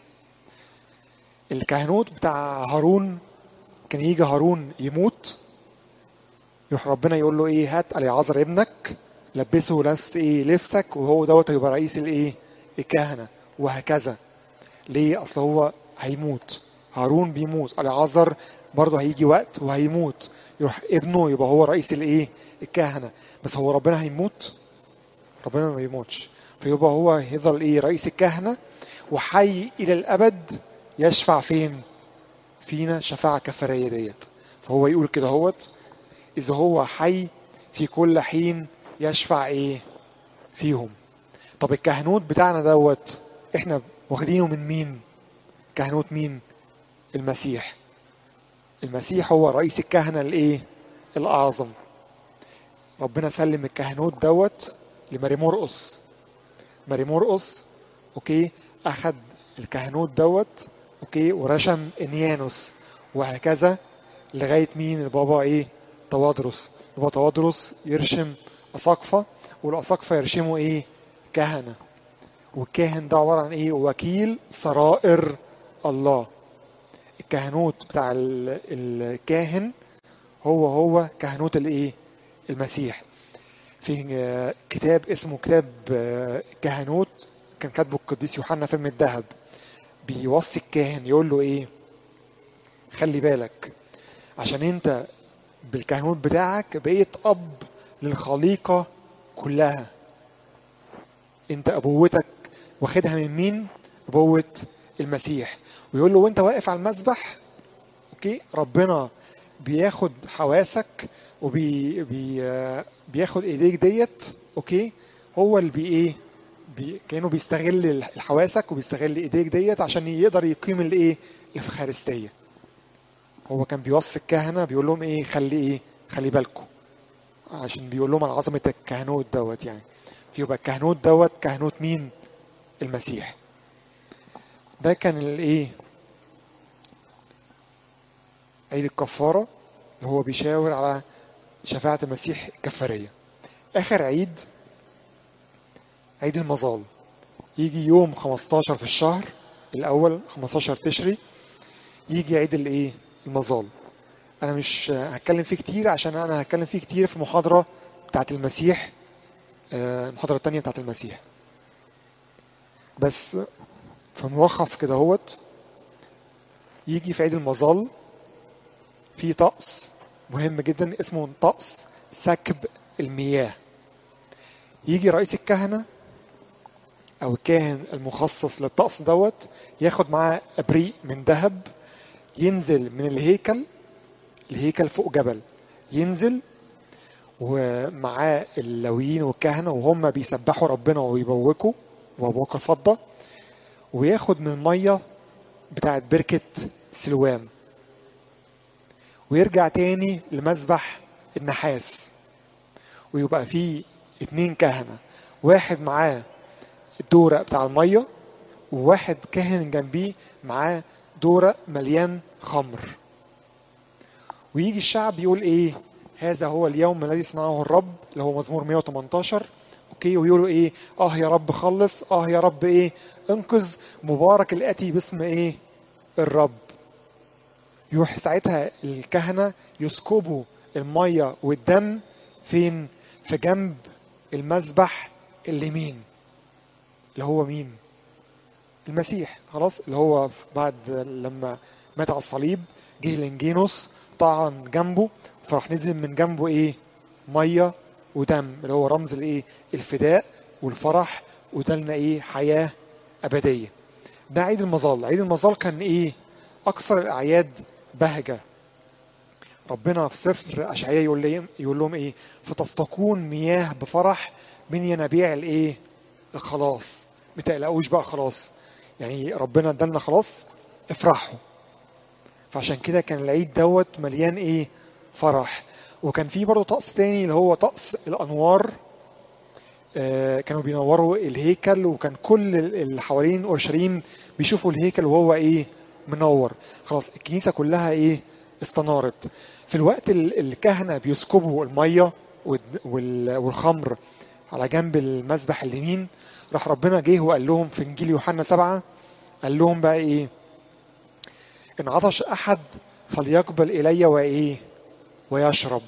الكهنوت بتاع هارون كان يجي هارون يموت يروح ربنا يقول له ايه هات اليعازر ابنك لبسه لبس ايه لبسك وهو دوت هيبقى رئيس الايه الكهنه وهكذا ليه اصل هو هيموت هارون بيموت اليعازر برضه هيجي وقت وهيموت يروح ابنه يبقى هو رئيس الايه الكهنه بس هو ربنا هيموت ربنا ما بيموتش فيبقى هو هيفضل ايه رئيس الكهنه وحي الى الابد يشفع فين فينا شفاعة كفارية ديت فهو يقول كده هوت إذا هو حي في كل حين يشفع إيه فيهم طب الكهنوت بتاعنا دوت إحنا واخدينه من مين كهنوت مين المسيح المسيح هو رئيس الكهنة الإيه الأعظم ربنا سلم الكهنوت دوت لماري مرقص ماري مرقص أوكي أخد الكهنوت دوت اوكي ورشم انيانوس وهكذا لغايه مين البابا ايه توادرس بابا توادرس يرشم اساقفه والاساقفه يرشموا ايه كهنه والكاهن ده عباره عن ايه وكيل سرائر الله الكهنوت بتاع الكاهن هو هو كهنوت الايه المسيح في كتاب اسمه كتاب كهنوت كان كاتبه القديس يوحنا فم الذهب بيوصي الكاهن يقول له ايه خلي بالك عشان انت بالكهنوت بتاعك بقيت اب للخليقة كلها انت ابوتك واخدها من مين ابوة المسيح ويقول له وانت واقف على المسبح اوكي ربنا بياخد حواسك وبي بي بياخد ايديك ديت اوكي هو اللي بي ايه بي كانه بيستغل الحواسك وبيستغل ايديك ديت عشان يقدر يقيم الايه الافخارستيه هو كان بيوصي الكهنه بيقول لهم ايه خلي ايه خلي بالكم عشان بيقول لهم على عظمه الكهنوت دوت يعني فيبقى الكهنوت دوت كهنوت مين المسيح ده كان الايه عيد الكفاره اللي هو بيشاور على شفاعة المسيح الكفارية آخر عيد عيد المظال يجي يوم 15 في الشهر الأول 15 تشري يجي عيد الإيه المظال أنا مش هتكلم فيه كتير عشان أنا هتكلم فيه كتير في محاضرة بتاعت المسيح المحاضرة التانية بتاعت المسيح بس في ملخص كده هوت يجي في عيد المظال في طقس مهم جدا اسمه طقس سكب المياه يجي رئيس الكهنة أو الكاهن المخصص للطقس دوت ياخد معاه أبريق من ذهب ينزل من الهيكل الهيكل فوق جبل ينزل ومعاه اللويين والكهنة وهم بيسبحوا ربنا ويبوكوا وبوك الفضة وياخد من المية بتاعت بركة سلوام ويرجع تاني لمذبح النحاس ويبقى فيه اتنين كهنة واحد معاه الدورق بتاع المية وواحد كاهن جنبيه معاه دورق مليان خمر ويجي الشعب يقول ايه هذا هو اليوم الذي صنعه الرب اللي هو مزمور 118 اوكي ويقولوا ايه اه يا رب خلص اه يا رب ايه انقذ مبارك الاتي باسم ايه الرب يروح ساعتها الكهنة يسكبوا المية والدم فين في جنب المذبح اليمين اللي هو مين المسيح خلاص اللي هو بعد لما مات على الصليب جه لنجينوس طعن جنبه فراح نزل من جنبه ايه ميه ودم اللي هو رمز الايه الفداء والفرح ودلنا ايه حياه ابديه ده عيد المظال عيد المظال كان ايه اكثر الاعياد بهجه ربنا في سفر اشعياء يقول لهم يقول لهم ايه فتستقون مياه بفرح من ينابيع الايه الخلاص ما تقلقوش بقى خلاص يعني ربنا ادالنا خلاص افرحوا فعشان كده كان العيد دوت مليان ايه فرح وكان في برضه طقس تاني اللي هو طقس الانوار آه كانوا بينوروا الهيكل وكان كل اللي حوالين اورشليم بيشوفوا الهيكل وهو ايه منور خلاص الكنيسه كلها ايه استنارت في الوقت الكهنه بيسكبوا الميه والخمر على جنب المذبح اليمين راح ربنا جه وقال لهم في انجيل يوحنا سبعة قال لهم بقى ايه ان عطش احد فليقبل الي وايه ويشرب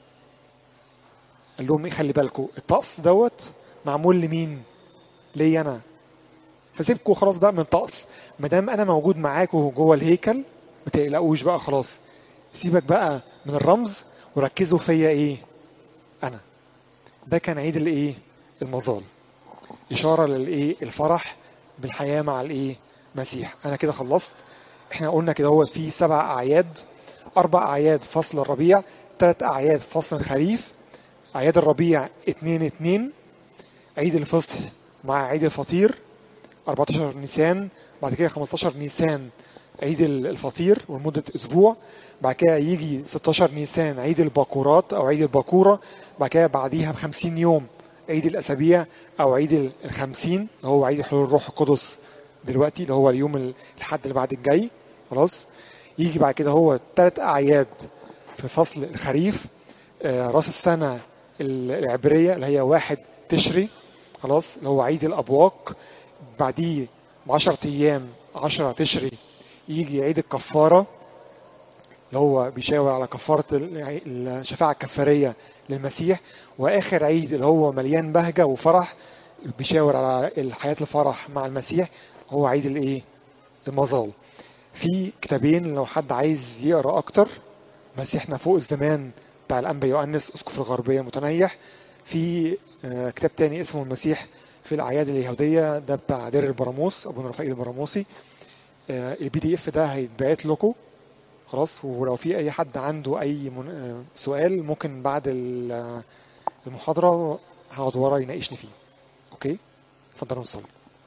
قال لهم ايه خلي بالكم الطقس دوت معمول لمين ليا انا فسيبكوا خلاص بقى من طقس ما دام انا موجود معاكم جوه الهيكل ما تقلقوش بقى خلاص سيبك بقى من الرمز وركزوا فيا ايه انا ده كان عيد الايه المظال اشاره للايه الفرح بالحياه مع الايه مسيح انا كده خلصت احنا قلنا كده هو في سبع اعياد اربع اعياد فصل الربيع ثلاث اعياد فصل الخريف اعياد الربيع اتنين اتنين عيد الفصح مع عيد الفطير 14 نيسان بعد كده 15 نيسان عيد الفطير ولمدة أسبوع بعد كده يجي 16 نيسان عيد الباكورات أو عيد الباكورة بعد كده بعديها ب 50 يوم عيد الأسابيع أو عيد الخمسين اللي هو عيد حلول الروح القدس دلوقتي اللي هو اليوم الحد اللي بعد الجاي خلاص يجي بعد كده هو ثلاث أعياد في فصل الخريف آه راس السنة العبرية اللي هي واحد تشري خلاص اللي هو عيد الأبواق بعديه ب 10 أيام 10 تشري يجي عيد الكفارة اللي هو بيشاور على كفارة الشفاعة الكفارية للمسيح وآخر عيد اللي هو مليان بهجة وفرح بيشاور على الحياة الفرح مع المسيح هو عيد الايه المظال في كتابين لو حد عايز يقرا اكتر مسيحنا فوق الزمان بتاع الانبا يوحنس اسقف الغربيه متنيح في كتاب تاني اسمه المسيح في الاعياد اليهوديه ده بتاع دير البراموس ابونا رفائيل البراموسي البي دي اف ده هيتبعت لكم خلاص ولو في اي حد عنده اي سؤال ممكن بعد المحاضره هقعد ورا يناقشني فيه اوكي اتفضلوا نصلي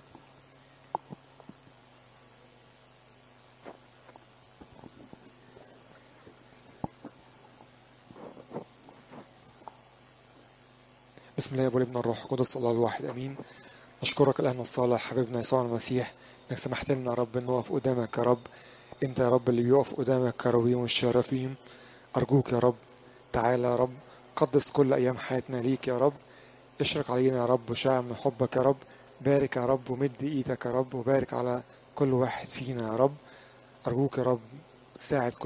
بسم الله والابن الروح القدس الله الواحد امين نشكرك الان الصالح حبيبنا يسوع المسيح انك سمحت لنا يا رب ان نقف قدامك يا رب انت يا رب اللي بيقف قدامك كرويم والشرافيم ارجوك يا رب تعالى يا رب قدس كل ايام حياتنا ليك يا رب اشرق علينا يا رب وشاع من حبك يا رب بارك يا رب ومد ايدك يا رب وبارك على كل واحد فينا يا رب ارجوك يا رب ساعد كل